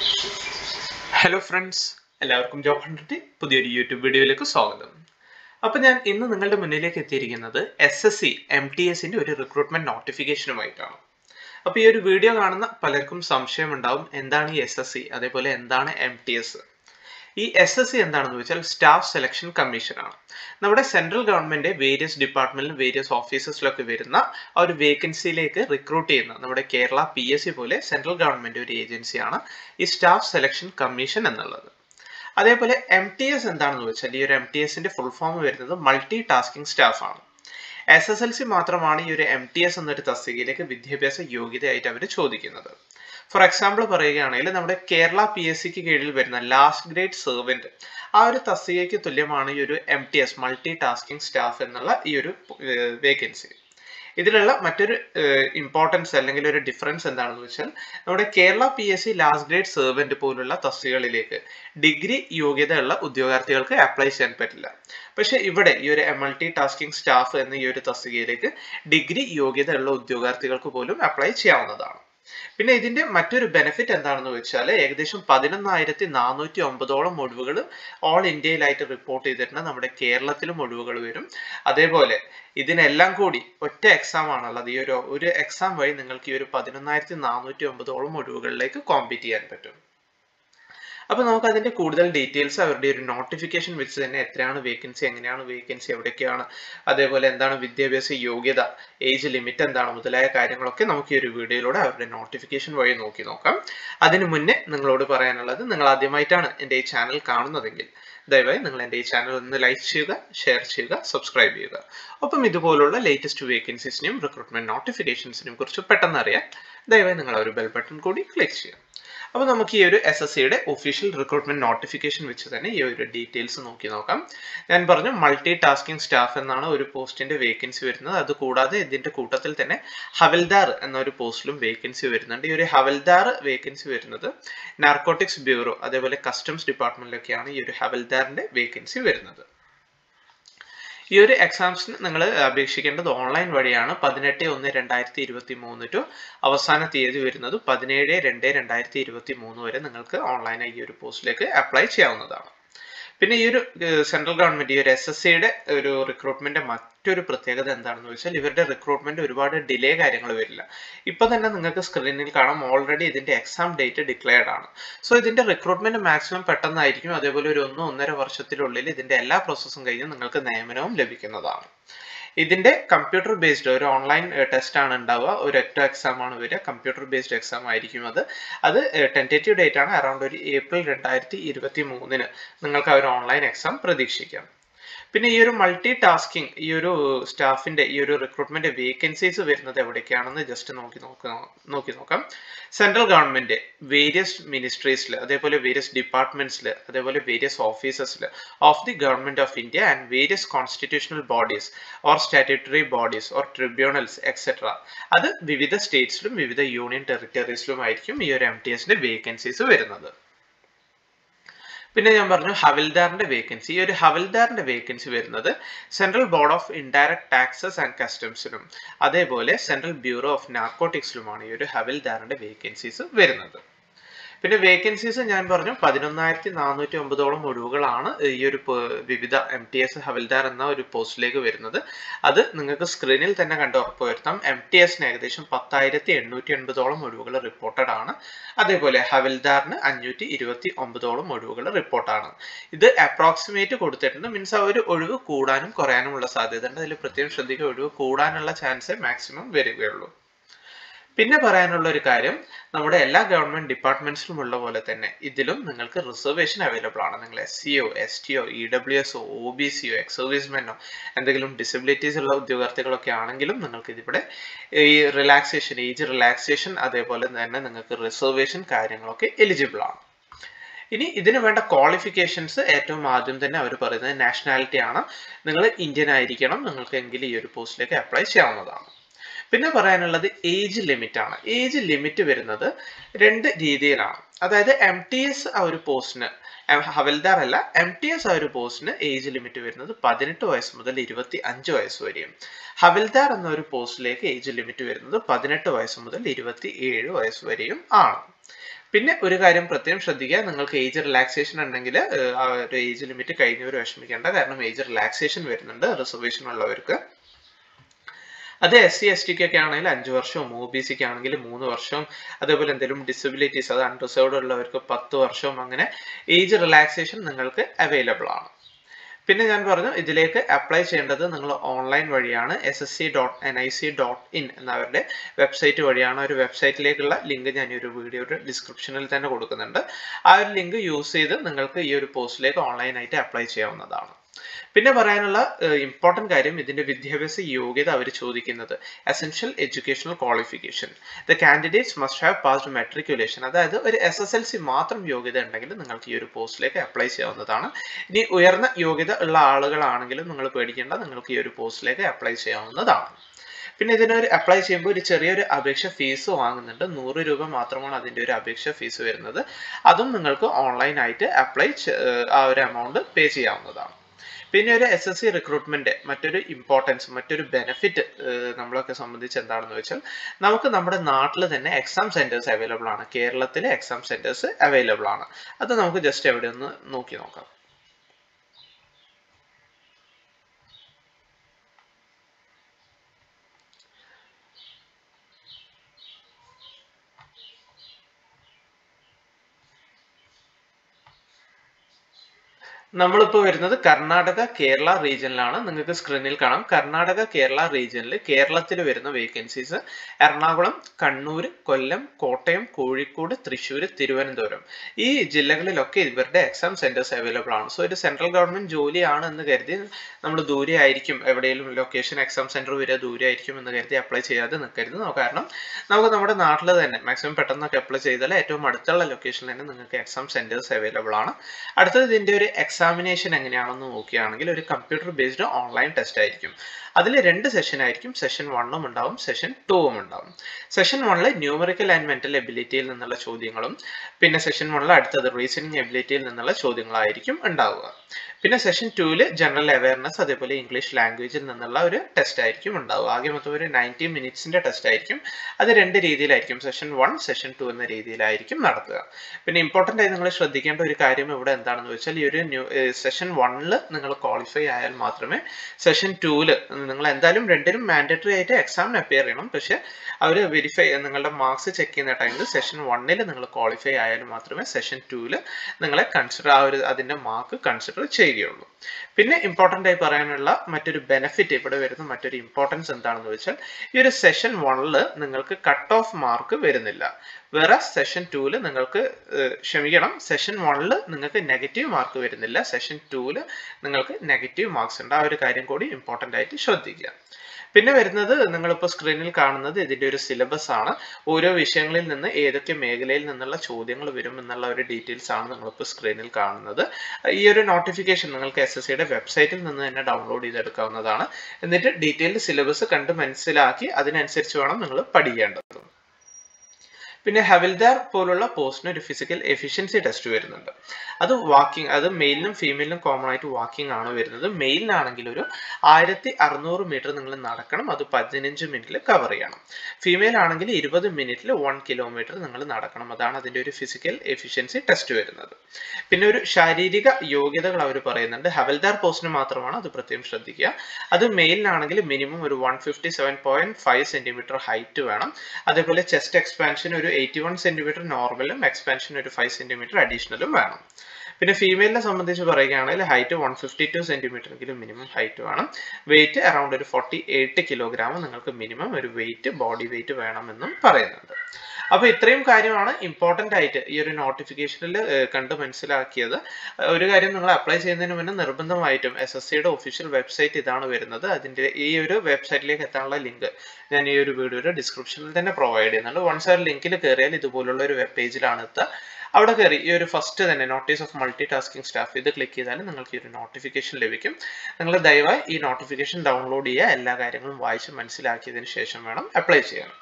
hello friends എല്ലാവർക്കും job hundred പുതിയൊരു YouTube വീഡിയോയിലേക്ക് സ്വാഗതം അപ്പോൾ ഞാൻ ഇന്ന് നിങ്ങളുടെ മുന്നിലേക്ക് എത്തിയിരിക്കുന്നത് S S C M T എസിൻ്റെ ഒരു റിക്രൂട്ട്മെന്റ് നോട്ടിഫിക്കേഷനുമായിട്ടാണ് അപ്പോൾ ഈ ഒരു വീഡിയോ കാണുന്ന പലർക്കും സംശയമുണ്ടാവും എന്താണ് ഈ എസ് എസ് സി അതേപോലെ എന്താണ് എം ടി എസ് ഈ എസ് എസ് സി എന്താണെന്ന് വെച്ചാൽ സ്റ്റാഫ് സെലക്ഷൻ കമ്മീഷൻ ആണ് നമ്മുടെ സെൻട്രൽ ഗവൺമെന്റ് വേരിയസ് ഡിപ്പാർട്ട്മെന്റിലും വേരിയസ് ഓഫീസസിലൊക്കെ വരുന്ന ആ ഒരു വേക്കൻസിയിലേക്ക് റിക്രൂട്ട് ചെയ്യുന്ന നമ്മുടെ കേരള പി എസ് സി പോലെ സെൻട്രൽ ഗവൺമെന്റ് ഒരു ഏജൻസിയാണ് ഈ സ്റ്റാഫ് സെലക്ഷൻ കമ്മീഷൻ എന്നുള്ളത് അതേപോലെ എം ടി എസ് എന്താണെന്ന് വെച്ചാൽ ഈ ഒരു എം ടി എസിന്റെ ഫുൾ ഫോം വരുന്നത് മൾട്ടി ടാസ്കിംഗ് സ്റ്റാഫ് ആണ് എസ് എസ് എൽ സി മാത്രമാണ് ഈ ഒരു എം ടി എസ് എന്നൊരു തസ്തികയിലേക്ക് വിദ്യാഭ്യാസ യോഗ്യതയായിട്ട് അവർ ചോദിക്കുന്നത് ഫോർ എക്സാമ്പിൾ പറയുകയാണെങ്കിൽ നമ്മുടെ കേരള പി എസ് സിക്ക് കീഴിൽ വരുന്ന ലാസ്റ്റ് ഗ്രേഡ് സെർവൻറ്റ് ആ ഒരു തസ്തികയ്ക്ക് തുല്യമാണ് ഈ ഒരു M T S multi tasking staff എന്നുള്ള ഈ ഒരു വേക്കൻസി ഇതിലുള്ള മറ്റൊരു ഇമ്പോർട്ടൻസ് അല്ലെങ്കിൽ ഒരു ഡിഫറൻസ് എന്താണെന്ന് വെച്ചാൽ നമ്മുടെ Kerala P S C last grade servant പോലുള്ള തസ്തികകളിലേക്ക് ഡിഗ്രി യോഗ്യത ഉള്ള ഉദ്യോഗാർത്ഥികൾക്ക് അപ്ലൈ ചെയ്യാൻ പറ്റില്ല പക്ഷേ ഇവിടെ ഈ ഒരു മൾട്ടി ടാസ്കിംഗ് സ്റ്റാഫ് എന്ന ഈ ഒരു തസ്തികയിലേക്ക് ഡിഗ്രി യോഗ്യത ഉള്ള ഉദ്യോഗാർത്ഥികൾക്ക് പോലും അപ്ലൈ ചെയ്യാവുന്നതാണ് പിന്നെ ഇതിന്റെ മറ്റൊരു ബെനിഫിറ്റ് എന്താണെന്ന് വെച്ചാൽ ഏകദേശം പതിനൊന്നായിരത്തി നാനൂറ്റി ഒമ്പതോളം ഒഴിവുകൾ ഓൾ ഇന്ത്യയിലായിട്ട് റിപ്പോർട്ട് ചെയ്തിട്ടുണ്ട് നമ്മുടെ കേരളത്തിലും ഒഴിവുകൾ വരും അതേപോലെ ഇതിനെല്ലാം കൂടി ഒറ്റ എക്സാം ആണുള്ളത് ഈ ഒരു ഒരു എക്സാം വഴി നിങ്ങൾക്ക് ഈ ഒരു പതിനൊന്നായിരത്തി നാനൂറ്റി ഒമ്പതോളം ഒഴിവുകളിലേക്ക് കോമ്പീറ്റ് ചെയ്യാൻ പറ്റും അപ്പൊ നമുക്ക് അതിന്റെ കൂടുതൽ ഡീറ്റെയിൽസ് അവരുടെ ഒരു നോട്ടിഫിക്കേഷൻ വെച്ച് തന്നെ എത്രയാണ് വേക്കൻസി എങ്ങനെയാണ് വേക്കൻസി എവിടേക്കാണ് അതേപോലെ എന്താണ് വിദ്യാഭ്യാസ യോഗ്യത ഏജ് ലിമിറ്റ് എന്താണ് മുതലായ കാര്യങ്ങളൊക്കെ നമുക്ക് ഈ ഒരു വീഡിയോയിലൂടെ അവരുടെ നോട്ടിഫിക്കേഷൻ വഴി നോക്കി നോക്കാം അതിനു മുന്നേ നിങ്ങളോട് പറയാനുള്ളത് നിങ്ങൾ ആദ്യമായിട്ടാണ് എൻ്റെ ഈ ചാനൽ കാണുന്നതെങ്കിൽ ദയവായി നിങ്ങൾ എൻ്റെ ഈ ചാനൽ ഒന്ന് ലൈക്ക് ചെയ്യുക ഷെയർ ചെയ്യുക സബ്സ്ക്രൈബ് ചെയ്യുക ഒപ്പം ഇതുപോലുള്ള ലേറ്റസ്റ്റ് വേക്കൻസീസിനെയും റിക്രൂട്ട്മെന്റ് നോട്ടിഫിക്കേഷൻസിനെയും കുറിച്ച് പെട്ടെന്ന് അറിയാൻ ദയവായി നിങ്ങൾ ഒരു ബെൽ ബട്ടൺ കൂടി ക്ലിക്ക് ചെയ്യുക അപ്പോൾ നമുക്ക് ഈ ഒരു എസ് എസ് സിയുടെ ഒഫീഷ്യൽ റിക്രൂട്ട്മെന്റ് നോട്ടിഫിക്കേഷൻ വെച്ച് തന്നെ ഈ ഒരു ഡീറ്റെയിൽസ് നോക്കി നോക്കാം ഞാൻ പറഞ്ഞു മൾട്ടി ടാസ്കിംഗ് സ്റ്റാഫ് എന്നാണ് ഒരു പോസ്റ്റിന്റെ വേക്കൻസി വരുന്നത് അത് കൂടാതെ ഇതിന്റെ കൂട്ടത്തിൽ തന്നെ ഹവൽദാർ എന്ന ഒരു പോസ്റ്റിലും വേക്കൻസി വരുന്നുണ്ട് ഈ ഒരു ഹവൽദാർ വേക്കൻസി വരുന്നത് നാർക്കോട്ടിക്സ് ബ്യൂറോ അതേപോലെ കസ്റ്റംസ് ഡിപ്പാർട്ട്മെന്റിലൊക്കെയാണ് ഈ ഒരു ഹവൽദാറിന്റെ വേക്കൻസി വരുന്നത് ഈ ഒരു എക്സാംസിന് നിങ്ങൾ അപേക്ഷിക്കേണ്ടത് ഓൺലൈൻ വഴിയാണ് പതിനെട്ട് ഒന്ന് രണ്ടായിരത്തി ഇരുപത്തി മൂന്ന് ടു അവസാന തീയതി വരുന്നത് പതിനേഴ് രണ്ട് രണ്ടായിരത്തി ഇരുപത്തി മൂന്ന് വരെ നിങ്ങൾക്ക് ഓൺലൈനായി ഈ ഒരു പോസ്റ്റിലേക്ക് അപ്ലൈ ചെയ്യാവുന്നതാണ് പിന്നെ ഈ ഒരു സെൻട്രൽ ഗവൺമെന്റ് ഈ ഒരു എസ് എസ് സിയുടെ ഒരു റിക്രൂട്ട്മെന്റ് മറ്റൊരു പ്രത്യേകത എന്താണെന്ന് വെച്ചാൽ ഇവരുടെ റിക്രൂട്ട്മെന്റ് ഒരുപാട് ഡിലേ കാര്യങ്ങൾ വരില്ല ഇപ്പൊ തന്നെ നിങ്ങൾക്ക് സ്ക്രീനിൽ കാണാം ഓൾറെഡി ഇതിന്റെ എക്സാം ഡേറ്റ് ഡിക്ലെയർഡ് ആണ് സോ ഇതിന്റെ റിക്രൂട്ട്മെന്റ് മാക്സിമം പെട്ടെന്നായിരിക്കും അതേപോലെ ഒരു ഒന്നോ ഒന്നര വർഷത്തിനുള്ളിൽ ഇതിന്റെ എല്ലാ പ്രോസസ്സും കഴിഞ്ഞ് നിങ്ങൾക്ക് നിയമനവും ലഭിക്കുന്നതാണ് ഇതിന്റെ കമ്പ്യൂട്ടർ ബേസ്ഡ് ഒരു ഓൺലൈൻ ടെസ്റ്റ് ആണ് ഉണ്ടാവുക ഒരു ഒറ്റ എക്സാം ആണ് വരിക കമ്പ്യൂട്ടർ ബേസ്ഡ് എക്സാം ആയിരിക്കും അത് അത് ടെൻറ്റേറ്റീവ് ഡേറ്റ് ആണ് അറൗണ്ട് ഒരു ഏപ്രിൽ രണ്ടായിരത്തി ഇരുപത്തി മൂന്നിന് നിങ്ങൾക്ക് ആ ഒരു ഓൺലൈൻ എക്സാം പ്രതീക്ഷിക്കാം പിന്നെ ഈ ഒരു മൾട്ടി ടാസ്കിങ് ഈ ഒരു സ്റ്റാഫിന്റെ ഈ ഒരു റിക്രൂട്ട്മെന്റ് വേക്കൻസീസ് വരുന്നത് എവിടേക്കാണെന്ന് ജസ്റ്റ് നോക്കി നോക്കി നോക്കാം സെൻട്രൽ ഗവൺമെന്റ് വേരിയസ് മിനിസ്ട്രീസിൽ അതേപോലെ വേരിയസ് ഡിപ്പാർട്ട്മെന്റ്സിൽ അതേപോലെ വേരിയസ് ഓഫീസസിൽ of the government of India and various constitutional bodies or statutory bodies or tribunals etcetera അത് വിവിധ സ്റ്റേറ്റ്സിലും വിവിധ യൂണിയൻ ടെറിട്ടറീസിലും ആയിരിക്കും ഈ ഒരു എം ടി എസിന്റെ വേക്കൻസീസ് വരുന്നത് പിന്നെ ഞാൻ പറഞ്ഞു ഹവിൽദാറിന്റെ വേക്കൻസി ഈ ഒരു ഹവിൽദാറിന്റെ വേക്കൻസി വരുന്നത് central board of indirect taxes and കസ്റ്റംസിലും അതേപോലെ സെൻട്രൽ ബ്യൂറോ ഓഫ് നാർക്കോട്ടിക്സിലുമാണ് ഈ ഒരു ഹവിൽദാറിന്റെ വേക്കൻസീസ് വരുന്നത് പിന്നെ വേക്കൻസീസ് ഞാൻ പറഞ്ഞു പതിനൊന്നായിരത്തി നാനൂറ്റി ഒമ്പതോളം ഒഴിവുകളാണ് ഈ ഒരു വിവിധ എം ടി എസ് ഹവൽദാർ എന്ന ഒരു പോസ്റ്റിലേക്ക് വരുന്നത് അത് നിങ്ങൾക്ക് സ്ക്രീനിൽ തന്നെ കണ്ട് ഉറപ്പുവരുത്താം എം ടി എസിന് ഏകദേശം പത്തായിരത്തി എണ്ണൂറ്റി എൺപതോളം ഒഴിവുകൾ റിപ്പോർട്ടഡ് ആണ് അതേപോലെ ഹവൽദാറിന് അഞ്ഞൂറ്റി ഇരുപത്തി ഒമ്പതോളം ഒഴിവുകൾ റിപ്പോർട്ടാണ് ഇത് അപ്രോക്സിമേറ്റ് കൊടുത്തിട്ടുണ്ട് മീൻസ് ആ ഒരു ഒഴിവ് കൂടാനും കുറയാനുമുള്ള സാധ്യത ഉണ്ട് അതിൽ പ്രത്യേകം ശ്രദ്ധിക്കുക ഒഴിവ് കൂടാനുള്ള ചാൻസ് മാക്സിമം വരികയുള്ളൂ പിന്നെ പറയാനുള്ള ഒരു കാര്യം നമ്മുടെ എല്ലാ ഗവൺമെന്റ് ഡിപ്പാർട്ട്മെന്റ്സിലും ഉള്ള പോലെ തന്നെ ഇതിലും നിങ്ങൾക്ക് റിസർവേഷൻ അവൈലബിൾ ആണ് നിങ്ങൾ എസ് സിഒ എസ് ടിഒ E W S O B സിയോ എക്സ് സർവീസ്മെനോ എന്തെങ്കിലും ഡിസബിലിറ്റീസ് ഉള്ള ഉദ്യോഗാർത്ഥികളൊക്കെ ആണെങ്കിലും നിങ്ങൾക്ക് ഇതിവിടെ ഈ റിലാക്സേഷൻ ഏജ് റിലാക്സേഷൻ അതേപോലെ തന്നെ നിങ്ങൾക്ക് റിസർവേഷൻ കാര്യങ്ങളൊക്കെ എലിജിബിൾ ആണ് ഇനി ഇതിന് വേണ്ട ക്വാളിഫിക്കേഷൻസ് ഏറ്റവും ആദ്യം തന്നെ അവർ പറയുന്നത് നാഷണാലിറ്റി ആണ് നിങ്ങൾ ഇന്ത്യൻ ആയിരിക്കണം നിങ്ങൾക്ക് എങ്കിൽ ഈ ഒരു പോസ്റ്റിലേക്ക് അപ്ലൈ ചെയ്യാവുന്നതാണ് പിന്നെ പറയാനുള്ളത് ഏജ് ലിമിറ്റ് ആണ് ഏജ് ലിമിറ്റ് വരുന്നത് രണ്ട് രീതിയിലാണ് അതായത് എം ടി എസ് ആ ഒരു പോസ്റ്റിന് ഹവൽദാർ അല്ല എം ടി എസ് ആ ഒരു പോസ്റ്റിന് ഏജ് ലിമിറ്റ് വരുന്നത് പതിനെട്ട് വയസ്സ് മുതൽ ഇരുപത്തി അഞ്ച് വയസ്സ് വരെയും ഹവൽദാർ എന്ന ഒരു പോസ്റ്റിലേക്ക് ഏജ് ലിമിറ്റ് വരുന്നത് പതിനെട്ട് വയസ്സ് മുതൽ ഇരുപത്തി ഏഴ് വയസ്സ് വരെയും ആണ് പിന്നെ ഒരു കാര്യം പ്രത്യേകം ശ്രദ്ധിക്കുക നിങ്ങൾക്ക് ഏജ് റിലാക്സേഷൻ ഉണ്ടെങ്കിൽ ആ ഒരു ഏജ് ലിമിറ്റ് കഴിഞ്ഞവർ വിഷമിക്കേണ്ട കാരണം ഏജ് റിലാക്സേഷൻ വരുന്നുണ്ട് റിസർവേഷൻ ഉള്ളവർക്ക് അത് എസ് സി എസ് ടിക്കൊക്കെ ആണെങ്കിൽ അഞ്ച് വർഷവും ഒ ബി സിക്ക് ആണെങ്കിൽ മൂന്ന് വർഷവും അതേപോലെ എന്തെങ്കിലും ഡിസബിലിറ്റീസ് അത് അൺറിസർവ്ഡ് ഉള്ളവർക്ക് പത്ത് വർഷവും അങ്ങനെ ഏജ് റിലാക്സേഷൻ നിങ്ങൾക്ക് അവൈലബിൾ ആണ് പിന്നെ ഞാൻ പറഞ്ഞു ഇതിലേക്ക് അപ്ലൈ ചെയ്യേണ്ടത് നിങ്ങൾ ഓൺലൈൻ വഴിയാണ് S S C dot N I C dot in എന്നവരുടെ വെബ്സൈറ്റ് വഴിയാണ് ഒരു വെബ്സൈറ്റിലേക്കുള്ള ലിങ്ക് ഞാൻ ഈ ഒരു വീഡിയോയുടെ ഡിസ്ക്രിപ്ഷനിൽ തന്നെ കൊടുക്കുന്നുണ്ട് ആ ഒരു ലിങ്ക് യൂസ് ചെയ്ത് നിങ്ങൾക്ക് ഈ ഒരു പോസ്റ്റിലേക്ക് ഓൺലൈനായിട്ട് അപ്ലൈ ചെയ്യാവുന്നതാണ് പിന്നെ പറയാനുള്ള ഇമ്പോർട്ടൻറ്റ് കാര്യം ഇതിന്റെ വിദ്യാഭ്യാസ യോഗ്യത അവർ ചോദിക്കുന്നത് essential educational qualification the candidates must have passed matriculation അതായത് ഒരു എസ് എസ് എൽ സി മാത്രം യോഗ്യത ഉണ്ടെങ്കിൽ നിങ്ങൾക്ക് ഈ ഒരു പോസ്റ്റിലേക്ക് അപ്ലൈ ചെയ്യാവുന്നതാണ് ഇനി ഉയർന്ന യോഗ്യത ഉള്ള ആളുകളാണെങ്കിലും നിങ്ങൾ പേടിക്കേണ്ട നിങ്ങൾക്ക് ഈ ഒരു പോസ്റ്റിലേക്ക് അപ്ലൈ ചെയ്യാവുന്നതാണ് പിന്നെ ഇതിനൊരു അപ്ലൈ ചെയ്യുമ്പോൾ ഒരു ചെറിയൊരു അപേക്ഷ ഫീസ് വാങ്ങുന്നുണ്ട് നൂറ് രൂപ മാത്രമാണ് അതിൻ്റെ ഒരു അപേക്ഷ ഫീസ് വരുന്നത് അതും നിങ്ങൾക്ക് ഓൺലൈനായിട്ട് അപ്ലൈ ആ ഒരു എമൗണ്ട് പേ ചെയ്യാവുന്നതാണ് പിന്നെ ഒരു എസ് എസ് സി റിക്രൂട്ട്മെന്റ് മറ്റൊരു ഇമ്പോർട്ടൻസ് മറ്റൊരു ബെനിഫിറ്റ് നമ്മളൊക്കെ സംബന്ധിച്ച് എന്താണെന്ന് വെച്ചാൽ നമുക്ക് നമ്മുടെ നാട്ടിൽ തന്നെ എക്സാം സെന്റേഴ്സ് അവൈലബിൾ ആണ് കേരളത്തിലെ എക്സാം സെന്റേഴ്സ് അവൈലബിൾ ആണ് അത് നമുക്ക് ജസ്റ്റ് എവിടെ ഒന്ന് നോക്കി നോക്കാം നമ്മളിപ്പോൾ വരുന്നത് കർണാടക കേരള റീജിയനിലാണ് നിങ്ങൾക്ക് സ്ക്രീനിൽ കാണാം കർണാടക കേരള റീജിയനിൽ കേരളത്തിൽ വരുന്ന വേക്കൻസീസ് എറണാകുളം കണ്ണൂർ കൊല്ലം കോട്ടയം കോഴിക്കോട് തൃശ്ശൂർ തിരുവനന്തപുരം ഈ ജില്ലകളിലൊക്കെ ഇവരുടെ എക്സാം സെന്റേഴ്സ് അവൈലബിൾ ആണ് സോ ഒരു സെൻട്രൽ ഗവൺമെന്റ് ജോലിയാണ് എന്ന് കരുതി നമ്മൾ ദൂരെ ആയിരിക്കും എവിടെയെങ്കിലും ലൊക്കേഷൻ എക്സാം സെന്റർ വരിക ദൂരെ ആയിരിക്കും എന്ന് കരുതി അപ്ലൈ ചെയ്യാതെ നിൽക്കരുത് കാരണം നമുക്ക് നമ്മുടെ നാട്ടിൽ തന്നെ മാക്സിമം പെട്ടെന്നൊക്കെ അപ്ലൈ ചെയ്താൽ ഏറ്റവും അടുത്തുള്ള ലൊക്കേഷനിൽ തന്നെ നിങ്ങൾക്ക് എക്സാം സെന്റേഴ്സ് അവൈലബിൾ ആണ് അടുത്തത് ഇതിന്റെ ഒരു എക്സാമിനേഷൻ എങ്ങനെയാണെന്ന് നോക്കുകയാണെങ്കിൽ ഒരു കമ്പ്യൂട്ടർ ബേസ്ഡ് ഓൺലൈൻ ടെസ്റ്റ് ആയിരിക്കും അതിൽ രണ്ട് സെഷൻ ആയിരിക്കും സെഷൻ വണ്ണും ഉണ്ടാവും സെഷൻ ടൂവും ഉണ്ടാവും സെഷൻ വണ്ണിൽ ന്യൂമറിക്കൽ ആൻഡ് മെന്റൽ എബിലിറ്റിയിൽ നിന്നുള്ള ചോദ്യങ്ങളും പിന്നെ സെഷൻ വണ്ണിൽ അടുത്തത് റീസണിങ് എബിലിറ്റിയിൽ നിന്നുള്ള ചോദ്യങ്ങളായിരിക്കും ഉണ്ടാവുക പിന്നെ സെഷൻ ടൂവിൽ ജനറൽ അവയർനെസ് അതേപോലെ ഇംഗ്ലീഷ് ലാംഗ്വേജിൽ നിന്നുള്ള ഒരു ടെസ്റ്റ് ആയിരിക്കും ഉണ്ടാവുക ആകെ മൊത്തം ഒരു നയൻറ്റി മിനിറ്റ്സിന്റെ ടെസ്റ്റ് ആയിരിക്കും അത് രണ്ട് രീതിയിലായിരിക്കും സെഷൻ വൺ സെഷൻ ടു എന്ന രീതിയിലായിരിക്കും നടത്തുക പിന്നെ ഇമ്പോർട്ടൻ്റ് ആയി നിങ്ങൾ ശ്രദ്ധിക്കേണ്ട ഒരു കാര്യം ഇവിടെ എന്താണെന്ന് വെച്ചാൽ ഈ ഒരു ന്യൂ സെഷൻ വണ്ണിൽ നിങ്ങൾ ക്വാളിഫൈ ആയാൽ മാത്രമേ സെഷൻ ടൂവിൽ നിങ്ങൾ എന്തായാലും രണ്ടിനും മാൻഡറ്ററി ആയിട്ട് എക്സാമിന് അപ്പിയർ ചെയ്യണം പക്ഷെ അവർ വെരിഫൈ നിങ്ങളുടെ മാർക്സ് ചെക്ക് ചെയ്യുന്ന ടൈമിൽ സെഷൻ വണ്ണിൽ നിങ്ങൾ ക്വാളിഫൈ ആയാൽ മാത്രമേ സെഷൻ ടൂവിൽ നിങ്ങളെ കൺസിഡർ ആ ഒരു അതിന്റെ മാർക്ക് കൺസിഡർ ചെയ്യുകയുള്ളൂ പിന്നെ ഇമ്പോർട്ടൻ്റ് ആയി പറയാനുള്ള മറ്റൊരു ബെനിഫിറ്റ് ഇവിടെ വരുന്ന മറ്റൊരു ഇമ്പോർട്ടൻസ് എന്താണെന്ന് വെച്ചാൽ ഈ ഒരു സെഷൻ വണ്ണിൽ നിങ്ങൾക്ക് കട്ട് ഓഫ് മാർക്ക് വരുന്നില്ല വേറെ സെഷൻ ടൂവിൽ നിങ്ങൾക്ക് ക്ഷമിക്കണം സെഷൻ വണ്ണിൽ നിങ്ങൾക്ക് നെഗറ്റീവ് മാർക്ക് വരുന്നില്ല സെഷൻ ടൂവിൽ നിങ്ങൾക്ക് നെഗറ്റീവ് മാർക്സ് ഉണ്ട് ആ ഒരു കാര്യം കൂടി ഇമ്പോർട്ടൻ്റ് ആയിട്ട് ശ്രദ്ധിക്കുക പിന്നെ വരുന്നത് നിങ്ങളിപ്പോൾ സ്ക്രീനിൽ കാണുന്നത് ഇതിന്റെ ഒരു സിലബസ് ആണ് ഓരോ വിഷയങ്ങളിൽ നിന്ന് ഏതൊക്കെ മേഖലയിൽ നിന്നുള്ള ചോദ്യങ്ങൾ വരും എന്നുള്ള ഒരു ഡീറ്റെയിൽസ് ആണ് നിങ്ങളിപ്പോൾ സ്ക്രീനിൽ കാണുന്നത് ഈ ഒരു നോട്ടിഫിക്കേഷൻ നിങ്ങൾക്ക് എസ് എസ് സിയുടെ വെബ്സൈറ്റിൽ നിന്ന് തന്നെ ഡൗൺലോഡ് ചെയ്തെടുക്കാവുന്നതാണ് എന്നിട്ട് ഡീറ്റെയിൽഡ് സിലബസ് കണ്ട് മനസ്സിലാക്കി അതിനനുസരിച്ച് വേണം നിങ്ങൾ പഠിക്കേണ്ടത് പിന്നെ ഹവിൽദാർ പോലുള്ള പോസ്റ്റിന് ഒരു ഫിസിക്കൽ എഫിഷ്യൻസി ടെസ്റ്റ് വരുന്നുണ്ട് അത് വാക്കിംഗ് അത് മെയിലിനും ഫീമെയിലിനും കോമൺ ആയിട്ട് വാക്കിംഗ് ആണ് വരുന്നത് മെയിലിനാണെങ്കിൽ ഒരു ആയിരത്തി അറുന്നൂറ് മീറ്റർ നിങ്ങൾ നടക്കണം അത് പതിനഞ്ച് മിനിറ്റിൽ കവർ ചെയ്യണം ഫീമെയിൽ ആണെങ്കിൽ ഇരുപത് മിനിറ്റിൽ വൺ കിലോമീറ്റർ നിങ്ങൾ നടക്കണം അതാണ് അതിൻ്റെ ഒരു ഫിസിക്കൽ എഫിഷ്യൻസി ടെസ്റ്റ് വരുന്നത് പിന്നെ ഒരു ശാരീരിക യോഗ്യതകൾ അവർ പറയുന്നുണ്ട് ഹവൽദാർ പോസ്റ്റിന് മാത്രമാണ് അത് പ്രത്യേകം ശ്രദ്ധിക്കുക അത് മെയിലിനാണെങ്കിൽ മിനിമം ഒരു one fifty seven point five centimetre height വേണം അതേപോലെ ചെസ്റ്റ് എക്സ്പാൻഷൻ ഒരു എയ്റ്റി വൺ സെന്റിമീറ്റർ നോർമലും എക്സ്പാൻഷൻ ഒരു ഫൈവ് സെന്റിമീറ്റർ അഡീഷണലും വേണം പിന്നെ ഫീമെയിലിനെ സംബന്ധിച്ച് പറയുകയാണെങ്കിൽ height one fifty two centimetre എങ്കിലും മിനിമം ഹൈറ്റ് വേണം വെയിറ്റ് അറൌണ്ട് ഒരു ഫോർട്ടി എയ്റ്റ് കിലോഗ്രാം നിങ്ങൾക്ക് മിനിമം ഒരു വെയിറ്റ് ബോഡി വെയിറ്റ് വേണമെന്നും പറയുന്നുണ്ട് അപ്പൊ ഇത്രയും കാര്യമാണ് ഇമ്പോർട്ടന്റ് ആയിട്ട് ഈ ഒരു നോട്ടിഫിക്കേഷനിൽ കണ്ട് മനസ്സിലാക്കിയത് ഒരു കാര്യം നിങ്ങൾ അപ്ലൈ ചെയ്യുന്നതിന് മുന്നേ നിർബന്ധമായിട്ടും എസ് എസ് സിയുടെ ഒഫീഷ്യൽ വെബ്സൈറ്റ് ഇതാണ് വരുന്നത് അതിന്റെ ഈ ഒരു വെബ്സൈറ്റിലേക്ക് എത്താനുള്ള ലിങ്ക് ഞാൻ ഈ ഒരു വീഡിയോയുടെ ഡിസ്ക്രിപ്ഷനിൽ തന്നെ പ്രൊവൈഡ് ചെയ്യുന്നുണ്ട് വൺസ് ആ ലിങ്കിൽ കയറിയാൽ ഇതുപോലുള്ള ഒരു വെബ് പേജിലാണ് എത്തുക അവിടെ കയറി ഈ ഒരു ഫസ്റ്റ് തന്നെ notice of multi tasking staff ഇത് ക്ലിക്ക് ചെയ്താൽ നിങ്ങൾക്ക് ഈ ഒരു നോട്ടിഫിക്കേഷൻ ലഭിക്കും നിങ്ങൾ ദയവായി ഈ നോട്ടിഫിക്കേഷൻ ഡൗൺലോഡ് ചെയ്യുക എല്ലാ കാര്യങ്ങളും വായിച്ച് മനസ്സിലാക്കിയതിന് ശേഷം വേണം അപ്ലൈ ചെയ്യാൻ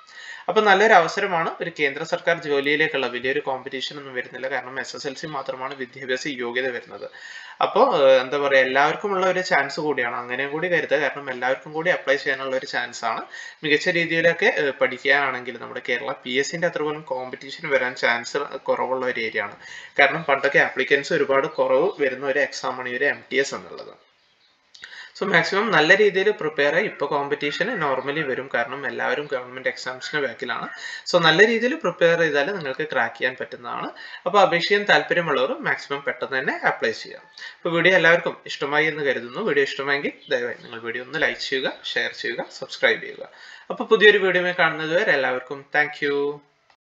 അപ്പോൾ നല്ലൊരു അവസരമാണ് ഒരു കേന്ദ്ര സർക്കാർ ജോലിയിലേക്കുള്ള വലിയൊരു കോമ്പറ്റീഷൻ ഒന്നും വരുന്നില്ല കാരണം എസ് എസ് എൽ സി മാത്രമാണ് വിദ്യാഭ്യാസ യോഗ്യത വരുന്നത് അപ്പോൾ എന്താ പറയുക എല്ലാവർക്കും ഉള്ള ഒരു ചാൻസ് കൂടിയാണ് അങ്ങനെയും കൂടി കരുതുക കാരണം എല്ലാവർക്കും കൂടി അപ്ലൈ ചെയ്യാനുള്ള ഒരു ചാൻസ് ആണ് മികച്ച രീതിയിലൊക്കെ ഏഹ്, പഠിക്കുകയാണെങ്കിൽ നമ്മുടെ കേരള പി എസ് സിൻ്റെ അത്ര പോലും കോമ്പറ്റീഷൻ വരാൻ ചാൻസ് കുറവുള്ള ഒരു ഏരിയ ആണ് കാരണം പണ്ടൊക്കെ ആപ്ലിക്കൻസ് ഒരുപാട് കുറവ് വരുന്ന ഒരു എക്സാമാണ് ഈ ഒരു എം ടി എസ് എന്നുള്ളത് സോ മാക്സിമം നല്ല രീതിയിൽ പ്രിപ്പയർ ആയി ഇപ്പോൾ കോമ്പറ്റീഷൻ നോർമലി വരും കാരണം എല്ലാവരും ഗവൺമെന്റ് എക്സാംസിന് ബാക്കിലാണ് സോ നല്ല രീതിയിൽ പ്രിപ്പയർ ചെയ്താൽ നിങ്ങൾക്ക് ക്രാക്ക് ചെയ്യാൻ പറ്റുന്നതാണ് അപ്പോൾ അപേക്ഷിക്കാൻ താല്പര്യമുള്ളവർ മാക്സിമം പെട്ടെന്ന് തന്നെ അപ്ലൈ ചെയ്യാം അപ്പോൾ വീഡിയോ എല്ലാവർക്കും ഇഷ്ടമായി എന്ന് കരുതുന്നു വീഡിയോ ഇഷ്ടമെങ്കിൽ ദയവായി നിങ്ങൾ വീഡിയോ ഒന്ന് ലൈക്ക് ചെയ്യുക ഷെയർ ചെയ്യുക സബ്സ്ക്രൈബ് ചെയ്യുക അപ്പോൾ പുതിയൊരു വീഡിയോ കാണുന്നത് വരെ എല്ലാവർക്കും താങ്ക്